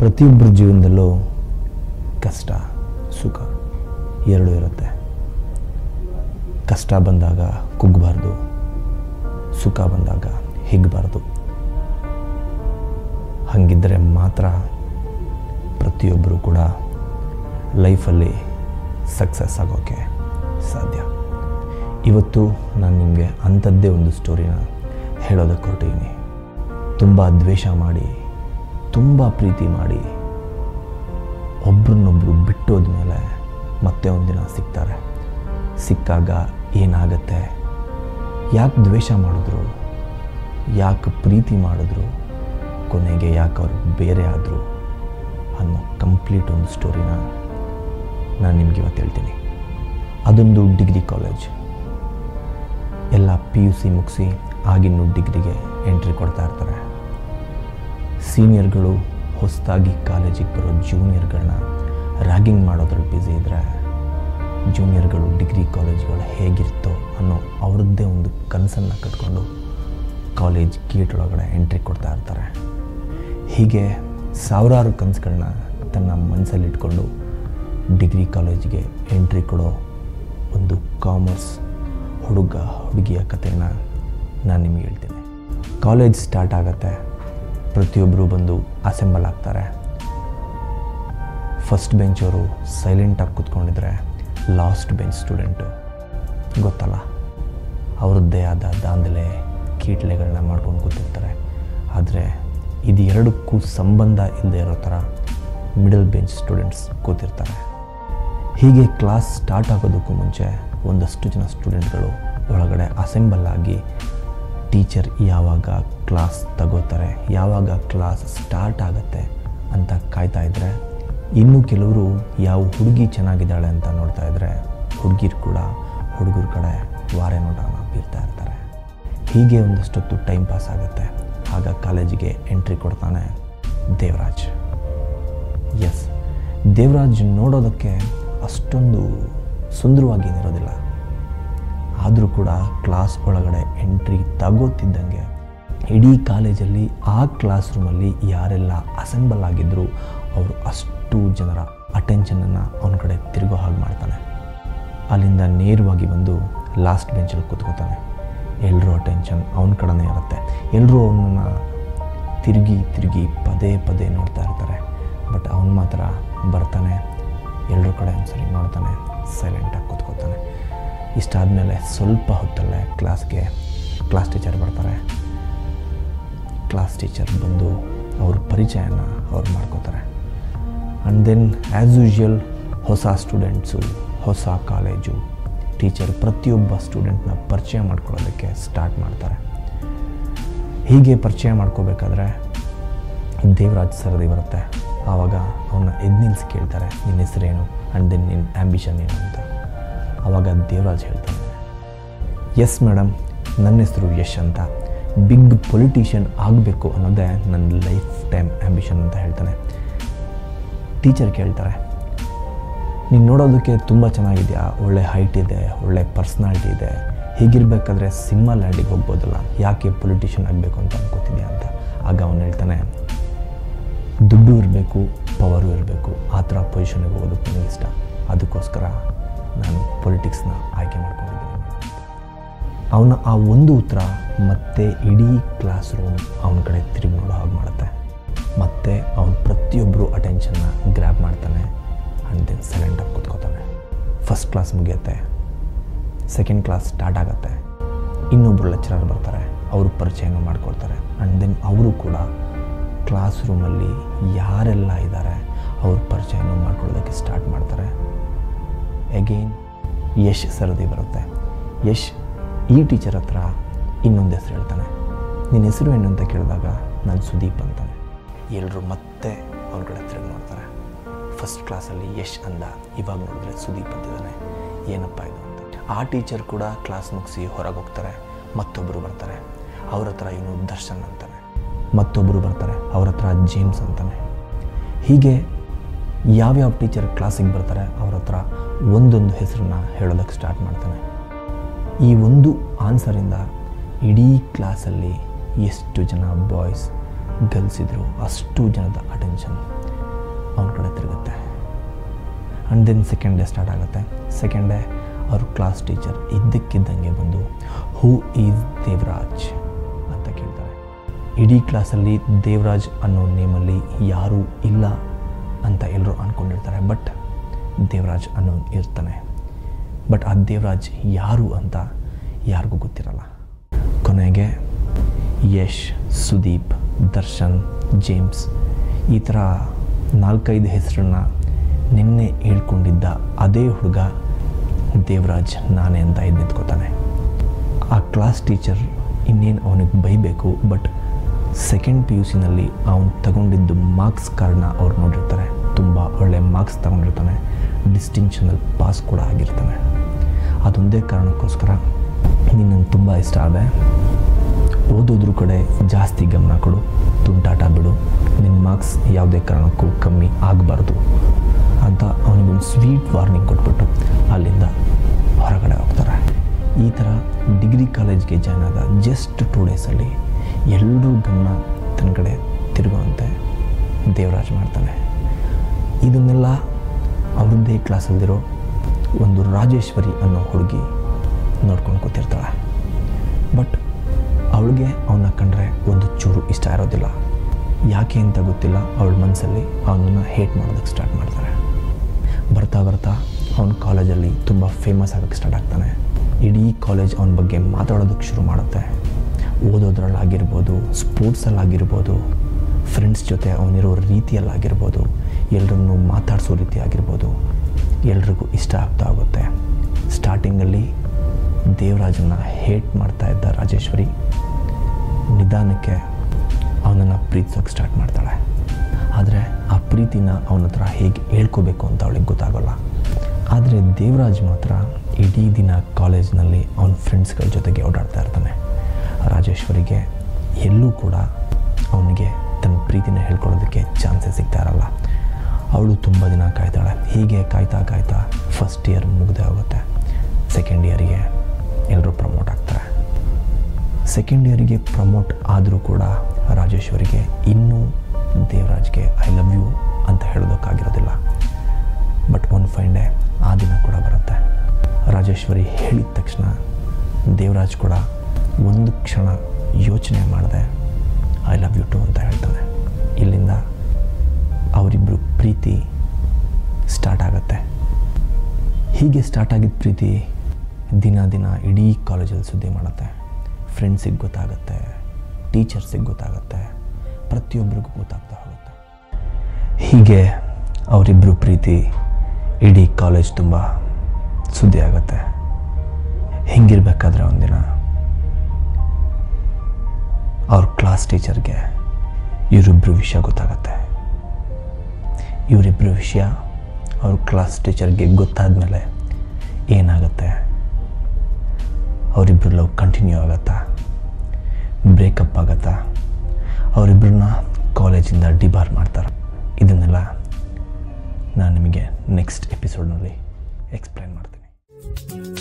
ಪ್ರತಿಯೊಬ್ಬರ ಜೀವನದಲ್ಲೂ ಕಷ್ಟ ಸುಖ ಎರಡೂ ಇರುತ್ತೆ ಕಷ್ಟ ಬಂದಾಗ ಕುಗ್ಗಬಾರ್ದು ಸುಖ ಬಂದಾಗ ಹಿಗ್ಗಬಾರ್ದು ಹಾಗಿದ್ದರೆ ಮಾತ್ರ ಪ್ರತಿಯೊಬ್ಬರು ಕೂಡ ಲೈಫಲ್ಲಿ ಸಕ್ಸಸ್ ಆಗೋಕ್ಕೆ ಸಾಧ್ಯ ಇವತ್ತು ನಾನು ನಿಮಗೆ ಅಂಥದ್ದೇ ಒಂದು ಸ್ಟೋರಿನ ಹೇಳೋದಕ್ಕೆ ಹೊರಟಿದ್ದೀನಿ ತುಂಬ ದ್ವೇಷ ಮಾಡಿ ತುಂಬ ಪ್ರೀತಿ ಮಾಡಿ ಒಬ್ರನ್ನೊಬ್ಬರು ಬಿಟ್ಟೋದ್ಮೇಲೆ ಮತ್ತೆ ಒಂದಿನ ಸಿಗ್ತಾರೆ ಸಿಕ್ಕಾಗ ಏನಾಗತ್ತೆ ಯಾಕೆ ದ್ವೇಷ ಮಾಡಿದ್ರು ಯಾಕೆ ಪ್ರೀತಿ ಮಾಡಿದ್ರು ಕೊನೆಗೆ ಯಾಕೆ ಅವ್ರು ಬೇರೆ ಆದರು ಅನ್ನೋ ಕಂಪ್ಲೀಟ್ ಒಂದು ಸ್ಟೋರಿನ ನಾನು ನಿಮ್ಗೆ ಇವತ್ತು ಹೇಳ್ತೀನಿ ಅದೊಂದು ಡಿಗ್ರಿ ಕಾಲೇಜ್ ಎಲ್ಲ ಪಿ ಯು ಸಿ ಮುಗಿಸಿ ಆಗಿನ್ನೂ ಡಿಗ್ರಿಗೆ ಎಂಟ್ರಿ ಕೊಡ್ತಾ ಇರ್ತಾರೆ ಸೀನಿಯರ್ಗಳು ಹೊಸದಾಗಿ ಕಾಲೇಜಿಗೆ ಬರೋ ಜೂನಿಯರ್ಗಳನ್ನ ರ್ಯಾಗಿಂಗ್ ಮಾಡೋದ್ರಲ್ಲಿ ಬ್ಯುಸಿ ಇದ್ದರೆ ಜೂನಿಯರ್ಗಳು ಡಿಗ್ರಿ ಕಾಲೇಜ್ಗಳು ಹೇಗಿರ್ತೋ ಅನ್ನೋ ಅವ್ರದ್ದೇ ಒಂದು ಕನಸನ್ನು ಕಟ್ಕೊಂಡು ಕಾಲೇಜ್ ಗೇಟ್ ಒಳಗಡೆ ಎಂಟ್ರಿ ಕೊಡ್ತಾ ಇರ್ತಾರೆ ಹೀಗೆ ಸಾವಿರಾರು ಕನಸುಗಳನ್ನ ತನ್ನ ಮನಸ್ಸಲ್ಲಿ ಇಟ್ಕೊಂಡು ಡಿಗ್ರಿ ಕಾಲೇಜಿಗೆ ಎಂಟ್ರಿ ಕೊಡೋ ಒಂದು ಕಾಮರ್ಸ್ ಹುಡುಗ ಹುಡುಗಿಯ ಕಥೆನ ನಾನು ನಿಮಗೆ ಹೇಳ್ತೀನಿ ಕಾಲೇಜ್ ಸ್ಟಾರ್ಟ್ ಆಗುತ್ತೆ ಪ್ರತಿಯೊಬ್ಬರು ಬಂದು ಅಸೆಂಬಲ್ ಆಗ್ತಾರೆ ಫಸ್ಟ್ ಬೆಂಚವರು ಸೈಲೆಂಟಾಗಿ ಕೂತ್ಕೊಂಡಿದ್ರೆ ಲಾಸ್ಟ್ ಬೆಂಚ್ ಸ್ಟೂಡೆಂಟು ಗೊತ್ತಲ್ಲ ಅವ್ರದ್ದೇ ಆದ ದಾಂಧಲೆ ಕೀಟ್ಲೆಗಳನ್ನ ಮಾಡ್ಕೊಂಡು ಕೂತಿರ್ತಾರೆ ಆದರೆ ಇದು ಎರಡಕ್ಕೂ ಸಂಬಂಧ ಇಲ್ಲದೆ ಇರೋ ಥರ ಮಿಡಲ್ ಬೆಂಚ್ ಸ್ಟೂಡೆಂಟ್ಸ್ ಕೂತಿರ್ತಾರೆ ಹೀಗೆ ಕ್ಲಾಸ್ ಸ್ಟಾರ್ಟ್ ಆಗೋದಕ್ಕೂ ಮುಂಚೆ ಒಂದಷ್ಟು ಜನ ಸ್ಟೂಡೆಂಟ್ಗಳು ಒಳಗಡೆ ಅಸೆಂಬಲ್ ಆಗಿ ಟೀಚರ್ ಯಾವಾಗ ಕ್ಲಾಸ್ ತಗೋತಾರೆ ಯಾವಾಗ ಕ್ಲಾಸ್ ಸ್ಟಾರ್ಟ್ ಆಗುತ್ತೆ ಅಂತ ಕಾಯ್ತಾ ಇದ್ದರೆ ಇನ್ನು ಕೆಲವರು ಯಾವ ಹುಡುಗಿ ಚೆನ್ನಾಗಿದ್ದಾಳೆ ಅಂತ ನೋಡ್ತಾ ಇದ್ದರೆ ಹುಡುಗಿರು ಕೂಡ ಹುಡುಗರ ಕಡೆ ವಾರೆ ನೋಟನ ಬೀರ್ತಾ ಇರ್ತಾರೆ ಹೀಗೆ ಒಂದಷ್ಟೊತ್ತು ಟೈಮ್ ಪಾಸ್ ಆಗುತ್ತೆ ಆಗ ಕಾಲೇಜಿಗೆ ಎಂಟ್ರಿ ಕೊಡ್ತಾನೆ ದೇವರಾಜ್ ಎಸ್ ದೇವರಾಜ್ ನೋಡೋದಕ್ಕೆ ಅಷ್ಟೊಂದು ಸುಂದರವಾಗೇನಿರೋದಿಲ್ಲ ಆದರೂ ಕೂಡ ಕ್ಲಾಸ್ ಒಳಗಡೆ ಎಂಟ್ರಿ ತಗೋತಿದ್ದಂಗೆ ಇಡೀ ಕಾಲೇಜಲ್ಲಿ ಆ ಕ್ಲಾಸ್ ರೂಮಲ್ಲಿ ಯಾರೆಲ್ಲ ಅಸೆಂಬಲ್ ಆಗಿದ್ದರು ಅವರು ಅಷ್ಟು ಜನರ ಅಟೆನ್ಷನನ್ನು ಅವನ ಕಡೆ ತಿರುಗೋ ಹಾಗೆ ಮಾಡ್ತಾನೆ ಅಲ್ಲಿಂದ ನೇರವಾಗಿ ಬಂದು ಲಾಸ್ಟ್ ಬೆಂಚಲ್ಲಿ ಕೂತ್ಕೋತಾನೆ ಎಲ್ಲರೂ ಅಟೆನ್ಷನ್ ಅವನ ಕಡೆನೇ ಇರುತ್ತೆ ಎಲ್ಲರೂ ಅವನನ್ನು ತಿರುಗಿ ತಿರುಗಿ ಪದೇ ಪದೇ ನೋಡ್ತಾ ಇರ್ತಾರೆ ಬಟ್ ಅವನು ಮಾತ್ರ ಬರ್ತಾನೆ ಎಲ್ಲರ ಕಡೆ ಒಂದ್ಸರಿ ನೋಡ್ತಾನೆ ಸೈಲೆಂಟಾಗಿ ಕೂತ್ಕೋತಾನೆ ಇಷ್ಟಾದಮೇಲೆ ಸ್ವಲ್ಪ ಹೊತ್ತಲ್ಲೇ ಕ್ಲಾಸ್ಗೆ ಕ್ಲಾಸ್ ಟೀಚರ್ ಬರ್ತಾರೆ ಕ್ಲಾಸ್ ಟೀಚರ್ ಬಂದು ಅವ್ರ ಪರಿಚಯನ ಅವ್ರು ಮಾಡ್ಕೋತಾರೆ ಆ್ಯಂಡ್ ದೆನ್ ಆ್ಯಸ್ ಯೂಶ್ವಲ್ ಹೊಸ ಸ್ಟೂಡೆಂಟ್ಸು ಹೊಸ ಕಾಲೇಜು ಟೀಚರ್ ಪ್ರತಿಯೊಬ್ಬ ಸ್ಟೂಡೆಂಟ್ನ ಪರಿಚಯ ಮಾಡ್ಕೊಳ್ಳೋದಕ್ಕೆ ಸ್ಟಾರ್ಟ್ ಮಾಡ್ತಾರೆ ಹೀಗೆ ಪರಿಚಯ ಮಾಡ್ಕೋಬೇಕಾದ್ರೆ ದೇವರಾಜ್ ಸರದಿ ಬರುತ್ತೆ ಆವಾಗ ಅವನ್ನ ಎದ್ದು ನಿಲ್ಸಿ ಕೇಳ್ತಾರೆ ನಿನ್ನ ಹೆಸರೇನು ಆ್ಯಂಡ್ ದೆನ್ ನಿನ್ನ ಆ್ಯಂಬಿಷನ್ ಏನು ಅಂತ ಆವಾಗ ದೇವರಾಜ್ ಹೇಳ್ತಾನೆ ಎಸ್ ಮೇಡಮ್ ನನ್ನ ಹೆಸರು ಯಶ್ ಅಂತ ಬಿಗ್ ಪೊಲಿಟಿಷಿಯನ್ ಆಗಬೇಕು ಅನ್ನೋದೇ ನನ್ನ ಲೈಫ್ ಟೈಮ್ ಆ್ಯಂಬಿಷನ್ ಅಂತ ಹೇಳ್ತಾನೆ ಟೀಚರ್ ಕೇಳ್ತಾರೆ ನೀನು ನೋಡೋದಕ್ಕೆ ತುಂಬ ಚೆನ್ನಾಗಿದೆಯಾ ಒಳ್ಳೆ ಹೈಟ್ ಇದೆ ಒಳ್ಳೆ ಪರ್ಸ್ನಾಲಿಟಿ ಇದೆ ಹೀಗಿರಬೇಕಾದ್ರೆ ಸಿನಿಮಾ ಲ್ಯಾಂಡಿಗೆ ಹೋಗ್ಬೋದಲ್ಲ ಯಾಕೆ ಪೊಲಿಟಿಷಿಯನ್ ಆಗಬೇಕು ಅಂತ ಅನ್ಕೋತಿದ್ಯಾ ಅಂತ ಆಗ ಅವನು ಹೇಳ್ತಾನೆ ದುಡ್ಡು ಇರಬೇಕು ಪವರು ಇರಬೇಕು ಆ ಥರ ಪೊಸಿಷನ್ಗೆ ಹೋಗೋದಕ್ಕೆ ನನಗೆ ಇಷ್ಟ ಅದಕ್ಕೋಸ್ಕರ ನಾನು ಪೊಲಿಟಿಕ್ಸ್ನ ಆಯ್ಕೆ ಮಾಡ್ಕೊಂಡಿದ್ದೀನಿ ಅವನ ಆ ಒಂದು ಉತ್ತರ ಮತ್ತೆ ಇಡೀ ಕ್ಲಾಸ್ ರೂಮ್ ಅವನ ಕಡೆ ತಿರುಗಿ ನೋಡೋ ಹಾಗೆ ಮಾಡುತ್ತೆ ಮತ್ತೆ ಅವನು ಪ್ರತಿಯೊಬ್ಬರು ಅಟೆನ್ಷನ್ನ ಗ್ರ್ಯಾಬ್ ಮಾಡ್ತಾನೆ ಆ್ಯಂಡ್ ದೆನ್ ಸೈಲೆಂಟಾಗಿ ಕೂತ್ಕೋತಾನೆ ಫಸ್ಟ್ ಕ್ಲಾಸ್ ಮುಗಿಯುತ್ತೆ ಸೆಕೆಂಡ್ ಕ್ಲಾಸ್ ಸ್ಟಾರ್ಟ್ ಆಗುತ್ತೆ ಇನ್ನೊಬ್ಬರು ಲೆಕ್ಚರರ್ ಬರ್ತಾರೆ ಅವರು ಪರಿಚಯನೂ ಮಾಡ್ಕೊಳ್ತಾರೆ ಆ್ಯಂಡ್ ದೆನ್ ಅವರು ಕೂಡ ಕ್ಲಾಸ್ ರೂಮಲ್ಲಿ ಯಾರೆಲ್ಲ ಇದ್ದಾರೆ ಅವ್ರ ಪರಿಚಯನೂ ಮಾಡ್ಕೊಳ್ಳೋದಕ್ಕೆ ಸ್ಟಾರ್ಟ್ ಮಾಡ್ತಾರೆ ಅಗೇನ್ ಯಶ್ ಸರದಿ ಬರುತ್ತೆ ಯಶ್ ಈ ಟೀಚರ್ ಹತ್ರ ಇನ್ನೊಂದು ಹೆಸರು ಹೇಳ್ತಾನೆ ನಿನ್ನ ಹೆಸರು ಏನು ಅಂತ ಕೇಳಿದಾಗ ನಾನು ಸುದೀಪ್ ಅಂತಾನೆ ಎಲ್ಲರೂ ಮತ್ತೆ ಅವ್ರ ಕಡೆ ತಿರುಗಿ ನೋಡ್ತಾರೆ ಫಸ್ಟ್ ಕ್ಲಾಸಲ್ಲಿ ಯಶ್ ಅಂದ ಇವಾಗ ನೋಡಿದ್ರೆ ಸುದೀಪ್ ಅಂತಿದ್ದಾನೆ ಏನಪ್ಪ ಇದು ಅಂತ ಆ ಟೀಚರ್ ಕೂಡ ಕ್ಲಾಸ್ ಮುಗಿಸಿ ಹೊರಗೆ ಹೋಗ್ತಾರೆ ಮತ್ತೊಬ್ಬರು ಬರ್ತಾರೆ ಅವ್ರ ಹತ್ರ ಇವನು ದರ್ಶನ್ ಅಂತಾನೆ ಮತ್ತೊಬ್ಬರು ಬರ್ತಾರೆ ಅವ್ರ ಹತ್ರ ಜೇಮ್ಸ್ ಅಂತಾನೆ ಹೀಗೆ ಯಾವ್ಯಾವ ಟೀಚರ್ ಕ್ಲಾಸಿಗೆ ಬರ್ತಾರೆ ಅವ್ರ ಹತ್ರ ಒಂದೊಂದು ಹೆಸರನ್ನ ಹೇಳೋದಕ್ಕೆ ಸ್ಟಾರ್ಟ್ ಮಾಡ್ತಾನೆ ಈ ಒಂದು ಆನ್ಸರಿಂದ ಇಡೀ ಕ್ಲಾಸಲ್ಲಿ ಎಷ್ಟು ಜನ ಬಾಯ್ಸ್ ಗರ್ಲ್ಸ್ ಇದ್ದರು ಅಷ್ಟು ಜನದ ಅಟೆನ್ಷನ್ ಅವನ ಕಡೆ ತಿರುಗುತ್ತೆ and then second day start ಆಗುತ್ತೆ ಸೆಕೆಂಡ್ ಡೇ ಅವ್ರ ಕ್ಲಾಸ್ ಟೀಚರ್ ಇದ್ದಕ್ಕಿದ್ದಂಗೆ ಬಂದು ಹೂ ಈಸ್ ದೇವರಾಜ್ ಅಂತ ಕೇಳ್ತಾರೆ ಇಡೀ ಕ್ಲಾಸಲ್ಲಿ ದೇವರಾಜ್ ಅನ್ನೋ ನೇಮಲ್ಲಿ ಯಾರೂ ಇಲ್ಲ ಅಂತ ಎಲ್ಲರೂ ಅಂದ್ಕೊಂಡಿರ್ತಾರೆ ಬಟ್ ದೇವರಾಜ್ ಅನ್ನೋ ಇರ್ತಾನೆ ಬಟ್ ಆ ದೇವರಾಜ್ ಯಾರು ಅಂತ ಯಾರಿಗೂ ಗೊತ್ತಿರಲ್ಲ ಕೊನೆಗೆ ಯಶ್ ಸುದೀಪ್ ದರ್ಶನ್ ಜೇಮ್ಸ್ ಈ ಥರ ನಾಲ್ಕೈದು ಹೆಸರನ್ನ ನಿನ್ನೆ ಹೇಳ್ಕೊಂಡಿದ್ದ ಅದೇ ಹುಡುಗ ದೇವರಾಜ್ ನಾನೇ ಅಂತ ಎದ್ದು ನಿಂತ್ಕೋತಾನೆ ಆ ಕ್ಲಾಸ್ ಟೀಚರ್ ಇನ್ನೇನು ಅವನಿಗೆ ಬೈಬೇಕು ಬಟ್ ಸೆಕೆಂಡ್ ಪಿ ಯು ಸಿನಲ್ಲಿ ಅವನು ತಗೊಂಡಿದ್ದು ಮಾರ್ಕ್ಸ್ ಕಾರಣ ಅವ್ರು ನೋಡಿರ್ತಾರೆ ತುಂಬ ಒಳ್ಳೆ ಮಾರ್ಕ್ಸ್ ತಗೊಂಡಿರ್ತಾನೆ ಡಿಸ್ಟಿಂಕ್ಷನಲ್ಲಿ ಪಾಸ್ ಕೂಡ ಆಗಿರ್ತಾನೆ ಅದೊಂದೇ ಕಾರಣಕ್ಕೋಸ್ಕರ ನಿನ್ನನ್ನು ತುಂಬ ಇಷ್ಟ ಆದೆ ಓದೋದ್ರ ಕಡೆ ಜಾಸ್ತಿ ಗಮನ ಕೊಡು ತುಂಟಾಟ ಬಿಡು ನಿನ್ನ ಮಾರ್ಕ್ಸ್ ಯಾವುದೇ ಕಾರಣಕ್ಕೂ ಕಮ್ಮಿ ಆಗಬಾರ್ದು ಅಂತ ಅವನಿಗೊಂದು ಸ್ವೀಟ್ ವಾರ್ನಿಂಗ್ ಕೊಟ್ಬಿಟ್ಟು ಅಲ್ಲಿಂದ ಹೊರಗಡೆ ಹೋಗ್ತಾರೆ ಈ ಥರ ಡಿಗ್ರಿ ಕಾಲೇಜ್ಗೆ ಜಾಯ್ನ್ ಆದ ಜಸ್ಟ್ ಟೂ ಡೇಸಲ್ಲಿ ಎಲ್ಲರೂ ಗಮನ ತನ್ನ ಕಡೆ ತಿರುಗುವಂತೆ ದೇವರಾಜ್ ಮಾಡ್ತಾನೆ ಇದನ್ನೆಲ್ಲ ಅವರದ್ದೇ ಕ್ಲಾಸಲ್ಲಿರೋ ಒಂದು ರಾಜೇಶ್ವರಿ ಅನ್ನೋ ಹುಡುಗಿ ನೋಡ್ಕೊಂಡು ಕೂತಿರ್ತಾಳೆ ಬಟ್ ಅವಳಿಗೆ ಅವನ್ನ ಕಂಡ್ರೆ ಒಂದು ಚೂರು ಇಷ್ಟ ಇರೋದಿಲ್ಲ ಯಾಕೆ ಅಂತ ಗೊತ್ತಿಲ್ಲ ಅವಳ ಮನಸ್ಸಲ್ಲಿ ಅವನನ್ನು ಹೇಟ್ ಮಾಡೋದಕ್ಕೆ ಸ್ಟಾರ್ಟ್ ಮಾಡ್ತಾರೆ ಬರ್ತಾ ಬರ್ತಾ ಅವನ ಕಾಲೇಜಲ್ಲಿ ತುಂಬ ಫೇಮಸ್ ಆಗೋಕ್ಕೆ ಸ್ಟಾರ್ಟ್ ಆಗ್ತಾನೆ ಇಡೀ ಕಾಲೇಜ್ ಅವನ ಬಗ್ಗೆ ಮಾತಾಡೋದಕ್ಕೆ ಶುರು ಮಾಡುತ್ತೆ ಓದೋದ್ರಲ್ಲಾಗಿರ್ಬೋದು ಸ್ಪೋರ್ಟ್ಸಲ್ಲಾಗಿರ್ಬೋದು ಫ್ರೆಂಡ್ಸ್ ಜೊತೆ ಅವನಿರೋ ರೀತಿಯಲ್ಲಾಗಿರ್ಬೋದು ಎಲ್ಲರನ್ನೂ ಮಾತಾಡಿಸೋ ರೀತಿ ಆಗಿರ್ಬೋದು ಎಲ್ರಿಗೂ ಇಷ್ಟ ಆಗ್ತಾ ಹೋಗುತ್ತೆ ಸ್ಟಾರ್ಟಿಂಗಲ್ಲಿ ದೇವರಾಜನ್ನ ಹೇಟ್ ಮಾಡ್ತಾ ಇದ್ದ ರಾಜೇಶ್ವರಿ ನಿಧಾನಕ್ಕೆ ಅವನನ್ನು ಪ್ರೀತಿಸೋಕೆ ಸ್ಟಾರ್ಟ್ ಮಾಡ್ತಾಳೆ ಆದರೆ ಆ ಪ್ರೀತಿನ ಅವನ ಹತ್ರ ಹೇಗೆ ಹೇಳ್ಕೋಬೇಕು ಅಂತ ಅವಳಿಗೆ ಗೊತ್ತಾಗೋಲ್ಲ ಆದರೆ ದೇವರಾಜ್ ಮಾತ್ರ ಇಡೀ ದಿನ ಕಾಲೇಜ್ನಲ್ಲಿ ಅವನ ಫ್ರೆಂಡ್ಸ್ಗಳ ಜೊತೆಗೆ ಓಡಾಡ್ತಾ ಇರ್ತಾನೆ ರಾಜೇಶ್ವರಿಗೆ ಎಲ್ಲೂ ಕೂಡ ಅವನಿಗೆ ತನ್ನ ಪ್ರೀತಿನ ಹೇಳ್ಕೊಳ್ಳೋದಕ್ಕೆ ಚಾನ್ಸಸ್ ಸಿಗ್ತಾ ಇರಲ್ಲ ಅವಳು ತುಂಬ ದಿನ ಕಾಯ್ತಾಳೆ ಹೀಗೆ ಕಾಯ್ತಾ ಕಾಯ್ತಾ ಫಸ್ಟ್ ಇಯರ್ ಮುಗ್ದೇ ಹೋಗುತ್ತೆ ಸೆಕೆಂಡ್ ಇಯರಿಗೆ ಎಲ್ಲರೂ ಪ್ರಮೋಟ್ ಆಗ್ತಾರೆ ಸೆಕೆಂಡ್ ಇಯರಿಗೆ ಪ್ರಮೋಟ್ ಆದರೂ ಕೂಡ ರಾಜೇಶ್ವರಿಗೆ ಇನ್ನೂ ದೇವರಾಜ್ಗೆ ಐ ಲವ್ ಯು ಅಂತ ಹೇಳೋದಕ್ಕಾಗಿರೋದಿಲ್ಲ ಬಟ್ ಒನ್ ಫೈನ್ ಡೇ ಆ ದಿನ ಕೂಡ ಬರುತ್ತೆ ರಾಜೇಶ್ವರಿ ಹೇಳಿದ ತಕ್ಷಣ ದೇವರಾಜ್ ಕೂಡ ಒಂದು ಕ್ಷಣ ಯೋಚನೆ ಮಾಡಿದೆ ಐ ಲವ್ ಯು ಟು ಅಂತ ಹೇಳ್ತಾನೆ ಇಲ್ಲಿಂದ ಅವರಿಬ್ಬರು ಪ್ರೀತಿ ಸ್ಟಾರ್ಟ್ ಆಗುತ್ತೆ ಹೀಗೆ ಸ್ಟಾರ್ಟ್ ಆಗಿದ್ದ ಪ್ರೀತಿ ದಿನ ದಿನ ಇಡೀ ಕಾಲೇಜಲ್ಲಿ ಸುದ್ದಿ ಮಾಡುತ್ತೆ ಫ್ರೆಂಡ್ಸಿಗೆ ಗೊತ್ತಾಗುತ್ತೆ ಟೀಚರ್ಸಿಗೆ ಗೊತ್ತಾಗುತ್ತೆ ಪ್ರತಿಯೊಬ್ಬರಿಗೂ ಗೊತ್ತಾಗ್ತಾ ಹೋಗುತ್ತೆ ಹೀಗೆ ಅವರಿಬ್ಬರು ಪ್ರೀತಿ ಇಡೀ ಕಾಲೇಜ್ ತುಂಬ ಸುದ್ದಿ ಆಗುತ್ತೆ ಹಿಂಗಿರ್ಬೇಕಾದ್ರೆ ಒಂದಿನ ಅವ್ರ ಕ್ಲಾಸ್ ಟೀಚರ್ಗೆ ಇವರಿಬ್ಬರು ವಿಷಯ ಗೊತ್ತಾಗತ್ತೆ ಇವರಿಬ್ಬರು ವಿಷಯ ಅವ್ರ ಕ್ಲಾಸ್ ಟೀಚರ್ಗೆ ಗೊತ್ತಾದ ಮೇಲೆ ಏನಾಗುತ್ತೆ ಅವರಿಬ್ಬರು ಲವ್ ಕಂಟಿನ್ಯೂ ಆಗತ್ತಾ ಬ್ರೇಕಪ್ ಆಗತ್ತಾ ಅವರಿಬ್ಬರನ್ನ ಕಾಲೇಜಿಂದ ಡಿಬಾರ್ ಮಾಡ್ತಾರೆ ಇದನ್ನೆಲ್ಲ ನಾನು ನಿಮಗೆ ನೆಕ್ಸ್ಟ್ ಎಪಿಸೋಡ್ನಲ್ಲಿ ಎಕ್ಸ್ಪ್ಲೈನ್ ಮಾಡ್ತೀನಿ